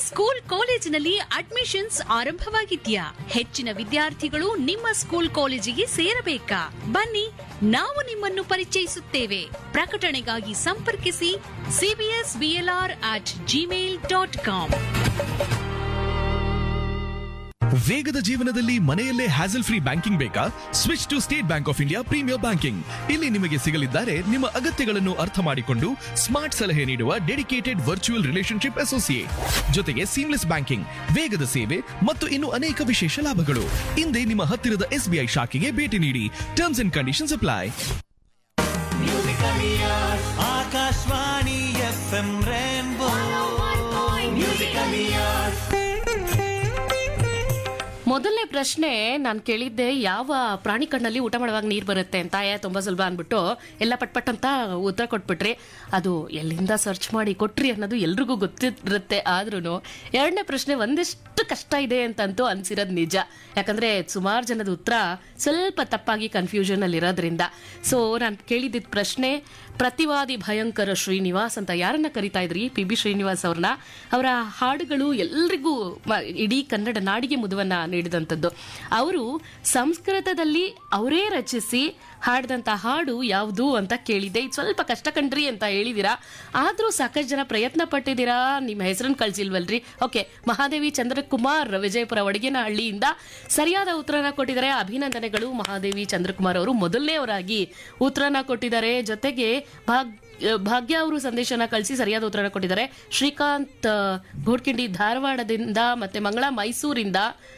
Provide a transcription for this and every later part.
school ಕಾಲೇಜಿನಲ್ಲಿ admissions ಆರಂಭವಾಗಿದ್ಯಾ ಹೆಚ್ಚಿನ ವಿದ್ಯಾರ್ಥಿಗಳು ನಿಮ್ಮ ಸ್ಕೂಲ್ ಕಾಲೇಜಿಗೆ ಸೇರಬೇಕಾ ಬನ್ನಿ ನಾವು ನಿಮ್ಮನ್ನು ಪರಿಚಯಿಸುತ್ತೇವೆ ಪ್ರಕಟಣೆಗಾಗಿ ಸಂಪರ್ಕಿಸಿ CBS BLR at Gmail dot com ವೇಗದ ಜೀವನದಲ್ಲಿ ಮನೆಯಲ್ಲೇ ಹ್ಯಾಸಲ್ ಫ್ರೀ ಬ್ಯಾಂಕಿಂಗ್ ಬೇಕಾ switch to State Bank of India premier banking ಇಲ್ಲಿ ನಿಮಗೆ ಸಿಗಲಿದ್ದಾರೆ ನಿಮ್ಮ ಅಗತ್ಯಗಳನ್ನು ಅರ್ಥ ಮಾಡಿಕೊಂಡು ಸ್ಮಾರ್ಟ್ ಸಲಹೆ ನೀಡುವ ಡೆಡಿಕೇಟೆಡ್ ವರ್ಚುವಲ್ ರಿಲೇಶನ್ಶಿಪ್ ಅಸೋಸಿಯೇಟ್ ಜೊತೆಗೆ ಸೀಮ್ಲೆಸ್ ಬ್ಯಾಂಕಿಂಗ್ ವೇಗದ ಸೇವೆ ಮತ್ತು ಇನ್ನು ಅನೇಕ ವಿಶೇಷ ಲಾಭಗಳು ಹಿಂದೆ ನಿಮ್ಮ ಹತ್ತಿರದ ಎಸ್ಬಿಐ ಶಾಖೆಗೆ ಭೇಟಿ ನೀಡಿ terms and conditions apply Akashvani F M rainbow musical years ಮೊದಲನೇ ಪ್ರಶ್ನೆ ನಾನು ಕೇಳಿದ್ದೆ ಯಾವ ಪ್ರಾಣಿ ಕಣ್ಣಲ್ಲಿ ಊಟ ಮಾಡುವಾಗ ನೀರು ಬರುತ್ತೆ ಅಂತ ಏ ತುಂಬಾ ಸುಲಭ ಅಂದ್ಬಿಟ್ಟು ಎಲ್ಲ ಪಟ್ ಪಟ್ ಅಂತ ಉತ್ತರ ಕೊಟ್ಬಿಟ್ರಿ ಅದು ಎಲ್ಲಿಂದ ಸರ್ಚ್ ಮಾಡಿ ಕೊಟ್ರಿ ಅನ್ನೋದು ಎಲ್ರಿಗೂ ಗೊತ್ತಿರುತ್ತೆ ಆದ್ರೂ ಎರಡನೇ ಪ್ರಶ್ನೆ ಒಂದಿಷ್ಟು ಕಷ್ಟ ಇದೆ ಅಂತಂತೂ ಅನ್ಸಿರೋದು ನಿಜ ಯಾಕಂದ್ರೆ ಸುಮಾರು ಜನದ ಉತ್ತರ ಸ್ವಲ್ಪ ತಪ್ಪಾಗಿ ಕನ್ಫ್ಯೂಷನ್ ಅಲ್ಲಿ ಇರೋದ್ರಿಂದ ಸೊ ನಾನು ಕೇಳಿದ್ದ ಪ್ರಶ್ನೆ ಪ್ರತಿವಾದಿ ಭಯಂಕರ ಶ್ರೀನಿವಾಸ್ ಅಂತ ಯಾರನ್ನ ಕರಿತಾ ಇದ್ರಿ ಪಿ ಬಿ ಶ್ರೀನಿವಾಸ್ ಅವ್ರನ್ನ ಅವರ ಹಾಡುಗಳು ಎಲ್ರಿಗೂ ಮ- ಇಡೀ ಕನ್ನಡ ನಾಡಿಗೆ ಮುದುವನ್ನ ನೀಡಿದಂಥದ್ದು ಅವರು ಸಂಸ್ಕೃತದಲ್ಲಿ ಅವರೇ ರಚಿಸಿ ಹಾಡಿದಂಥ ಹಾಡು ಯಾವುದು ಅಂತ ಕೇಳಿದ್ದೆ ಇದು ಸ್ವಲ್ಪ ಕಷ್ಟ ಕಣ್ರಿ ಅಂತ ಹೇಳಿದೀರಾ ಆದ್ರೂ ಸಾಕಷ್ಟು ಜನ ಪ್ರಯತ್ನ ಪಟ್ಟಿದ್ದೀರಾ ನಿಮ್ಮ ಹೆಸರನ್ನು ಕಳ್ಸಿಲ್ವಲ್ರಿ ಓಕೆ ಮಹಾದೇವಿ ಚಂದ್ರಕುಮಾರ್ ವಿಜಯಪುರ ಒಡಗೇನಹಳ್ಳಿಯಿಂದ ಸರಿಯಾದ ಉತ್ತರನ ಕೊಟ್ಟಿದ್ದಾರೆ ಅಭಿನಂದನೆಗಳು ಮಹಾದೇವಿ ಚಂದ್ರಕುಮಾರ್ ಅವರು ಮೊದಲನೇವರಾಗಿ ಉತ್ತರನ ಕೊಟ್ಟಿದ್ದಾರೆ ಜೊತೆಗೆ ಭಾಗ್ ಭಾಗ್ಯ ಅವರು ಸಂದೇಶನ ಕಳಿಸಿ ಸರಿಯಾದ ಉತ್ತರನ ಕೊಟ್ಟಿದ್ದಾರೆ ಶ್ರೀಕಾಂತ್ ಆ, ಘೋಡ್ಕಿಂಡಿ ಧಾರವಾಡದಿಂದ ಮತ್ತೆ ಮಂಗಳ ಮೈಸೂರಿಂದ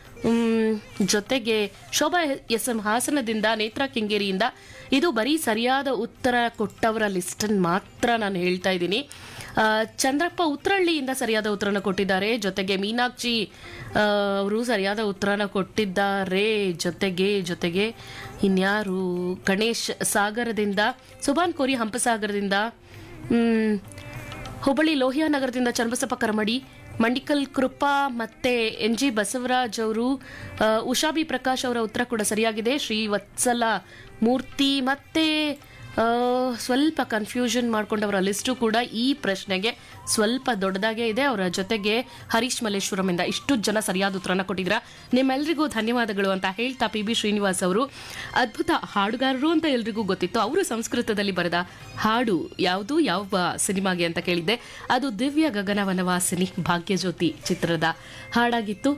ಮ್, ಜೊತೆಗೆ ಶೋಭಾ ಎಸ್ ಎಂ ಹಾಸನದಿಂದ ನೇತ್ರ ಕೆಂಗೇರಿಯಿಂದ ಇದು ಬರೀ ಸರಿಯಾದ ಉತ್ತರ ಕೊಟ್ಟವರ ಲಿಸ್ಟ್ ಮಾತ್ರ ನಾನು ಹೇಳ್ತಾ ಇದ್ದೀನಿ ಆ, ಚಂದ್ರಪ್ಪ ಉತ್ರಳ್ಳಿಯಿಂದ ಸರಿಯಾದ ಉತ್ತರನ ಕೊಟ್ಟಿದ್ದಾರೆ ಜೊತೆಗೆ ಮೀನಾಕ್ಷಿ ಆ, ಅವರು ಸರಿಯಾದ ಉತ್ತರನ ಕೊಟ್ಟಿದ್ದಾರೆ ಜೊತೆಗೆ ಜೊತೆಗೆ ಇನ್ಯಾರು ಗಣೇಶ್ ಸಾಗರದಿಂದ ಸುಭಾನ್ ಕೋರಿ ಹಂಪಸಾಗರದಿಂದ ಮ್, ಹುಬ್ಬಳ್ಳಿ ಲೋಹಿಯಾ ನಗರದಿಂದ ಚನ್ನಬಸಪ್ಪ ಕರಮಡಿ ಮಂಡಿಕಲ್ ಕೃಪಾ ಮತ್ತೆ ಎನ್ ಜಿ ಬಸವರಾಜ್ ಅವರು ಆ, ಉಷಾ ಬಿ ಪ್ರಕಾಶ್ ಅವರ ಉತ್ತರ ಕೂಡ ಸರಿಯಾಗಿದೆ ಶ್ರೀ ವತ್ಸಲ ಮೂರ್ತಿ ಮತ್ತೆ ಆ, ಸ್ವಲ್ಪ ಕನ್ಫ್ಯೂಷನ್ ಮಾಡ್ಕೊಂಡವರ ಲಿಸ್ಟು ಕೂಡ ಈ ಪ್ರಶ್ನೆಗೆ ಸ್ವಲ್ಪ ದೊಡ್ಡದಾಗೇ ಇದೆ ಅವರ ಜೊತೆಗೆ ಹರೀಶ್ ಮಲ್ಲೇಶ್ವರಂ ಇಂದ ಇಷ್ಟು ಜನ ಸರಿಯಾದ ಉತ್ತರನ ಕೊಟ್ಟಿದ್ರ ನಿಮ್ಮೆಲ್ರಿಗೂ ಧನ್ಯವಾದಗಳು ಅಂತ ಹೇಳ್ತಾ ಪಿ ಬಿ ಶ್ರೀನಿವಾಸ್ ಅವರು ಅದ್ಭುತ ಹಾಡುಗಾರರು ಅಂತ ಎಲ್ರಿಗೂ ಗೊತ್ತಿತ್ತು ಅವರು ಸಂಸ್ಕೃತದಲ್ಲಿ ಬರೆದ ಹಾಡು ಯಾವುದು ಯಾವ ಸಿನಿಮಾಗೆ ಅಂತ ಕೇಳಿದ್ದೆ ಅದು ದಿವ್ಯ ಗಗನ ವನವಾಸಿನಿ ಭಾಗ್ಯಜ್ಯೋತಿ ಚಿತ್ರದ ಹಾಡಾಗಿತ್ತು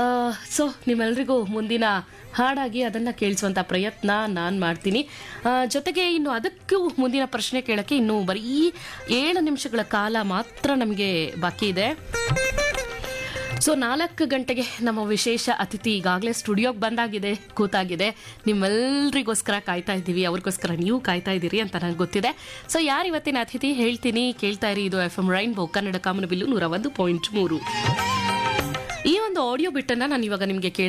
ಸೊ ನಿಮ್ಮೆಲ್ರಿಗೂ ಮುಂದಿನ ಹಾಡಾಗಿ ಅದನ್ನ ಕೇಳಿಸುವಂತ ಪ್ರಯತ್ನ ನಾನು ಮಾಡ್ತೀನಿ ಆ, ಜೊತೆಗೆ ಇನ್ನು ಅದಕ್ಕೂ ಮುಂದಿನ ಪ್ರಶ್ನೆ ಕೇಳಕ್ಕೆ ಇನ್ನು ಬರೀ ಏಳು ನಿಮಿಷಗಳ ಕಾಲ ಮಾತ್ರ ನಮಗೆ ಬಾಕಿ ಇದೆ ಸೊ ನಾಲ್ಕು ಗಂಟೆಗೆ ನಮ್ಮ ವಿಶೇಷ ಅತಿಥಿ ಈಗಾಗಲೇ ಸ್ಟುಡಿಯೋಗೆ ಬಂದಾಗಿದೆ ಕೂತಾಗಿದೆ ನಿಮ್ಮೆಲ್ರಿಗೋಸ್ಕರ ಕಾಯ್ತಾ ಇದ್ದೀವಿ ಅವ್ರಿಗೋಸ್ಕರ ನೀವು ಕಾಯ್ತಾ ಇದ್ದೀರಿ ಅಂತ ನನಗೆ ಗೊತ್ತಿದೆ ಸೊ ಯಾರು ಇವತ್ತಿನ ಅತಿಥಿ ಹೇಳ್ತೀನಿ ಕೇಳ್ತಾ ಇರಿ ಇದು ಎಫ್ ಎಂ ರೈನ್ಬೋ ಕನ್ನಡ ಕಾಮನಬಿಲ್ಲು ನೂರ ಒಂದು ಪಾಯಿಂಟ್ ಮೂರು ಈ ಒಂದು ಆಡಿಯೋ ಬಿಟ್ಟನ್ನ ನಾನು ಇವಾಗ ನಿಮಗೆ ಕೇಳ